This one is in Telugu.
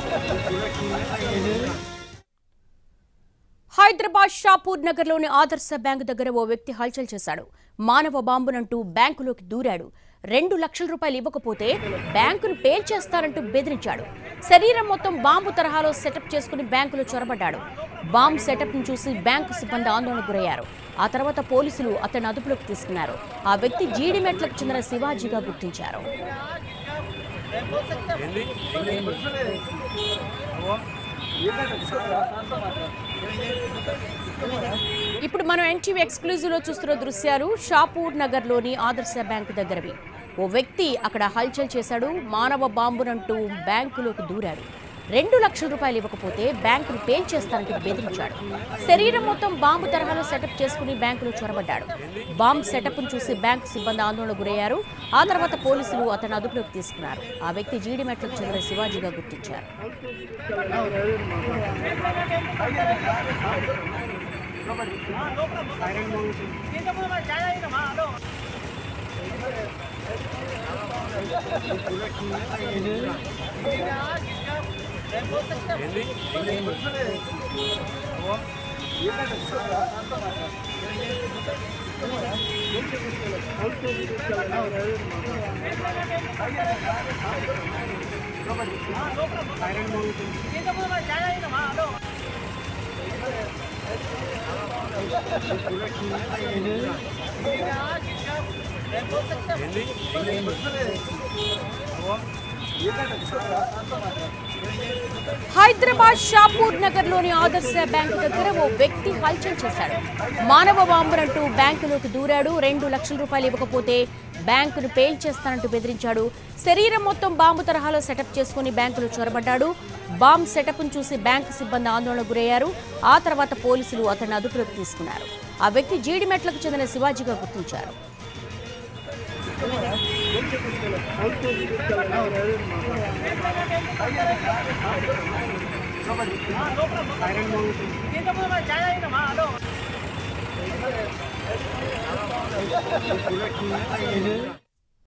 హైదరాబాద్ షాపూర్ నగర్లోని ఆదర్శ బ్యాంకు దగ్గర ఓ వ్యక్తి హల్చల్ చేశాడు మానవ బాంబునంటూ బ్యాంకులోకి దూరాడు రెండు లక్షల రూపాయలు ఇవ్వకపోతే బ్యాంకును పేల్చేస్తానంటూ బెదిరించాడు శరీరం మొత్తం బాంబు తరహాలో సెటప్ చేసుకుని బ్యాంకులో చొరబడ్డాడు బాంబు సెటప్ ను చూసి బ్యాంకు సిబ్బంది ఆందోళనకు గురయ్యారు ఆ తర్వాత పోలీసులు అతన్ని అదుపులోకి తీసుకున్నారు ఆ వ్యక్తి జీడిమెట్లకు చెందిన శివాజీగా గుర్తించారు ఇప్పుడు మనం ఎన్టీవీ ఎక్స్క్లూజివ్ లో చూస్తున్న దృశ్యాలు షాపూర్ నగర్ లోని ఆదర్శ బ్యాంకు దగ్గరవి ఓ వ్యక్తి అక్కడ హల్చల్ చేశాడు మానవ బాంబునంటూ బ్యాంకులోకి దూరాడు రెండు లక్షల రూపాయలు ఇవ్వకపోతే బ్యాంకును పేల్చేస్తానంటూ బెదిరించాడు శరీరం మొత్తం బాంబు తరహాలో సెటప్ చేసుకుని బ్యాంకులో చొరబడ్డాడు బాంబు సెటప్ను చూసి బ్యాంకు సిబ్బంది ఆందోళన గురయ్యారు ఆ తర్వాత పోలీసులు అతను అదుపులోకి తీసుకున్నారు ఆ వ్యక్తి జీడిమెట్లకు చెందిన శివాజీగా గుర్తించారు హైదరాబాద్ షాపూర్ నగర్ లోని ఆదర్శ బ్యాంకు దగ్గర ఓ వ్యక్తి హల్చల్ చేశాడు మానవ బాంబునంటూ బ్యాంకులోకి దూరాడు రెండు లక్షల రూపాయలు ఇవ్వకపోతే బ్యాంకును పేల్చేస్తానంటూ బెదిరించాడు శరీరం మొత్తం బాంబు తరహాలో సెటప్ చేసుకుని బ్యాంకులో చొరబడ్డాడు బాంబ్ సెటప్ను చూసి బ్యాంకు సిబ్బంది ఆందోళన గురయ్యారు ఆ తర్వాత పోలీసులు అతన్ని అదుపులోకి తీసుకున్నారు ఆ వ్యక్తి జీడిమెట్లకు చెందిన శివాజీగా గుర్తించారు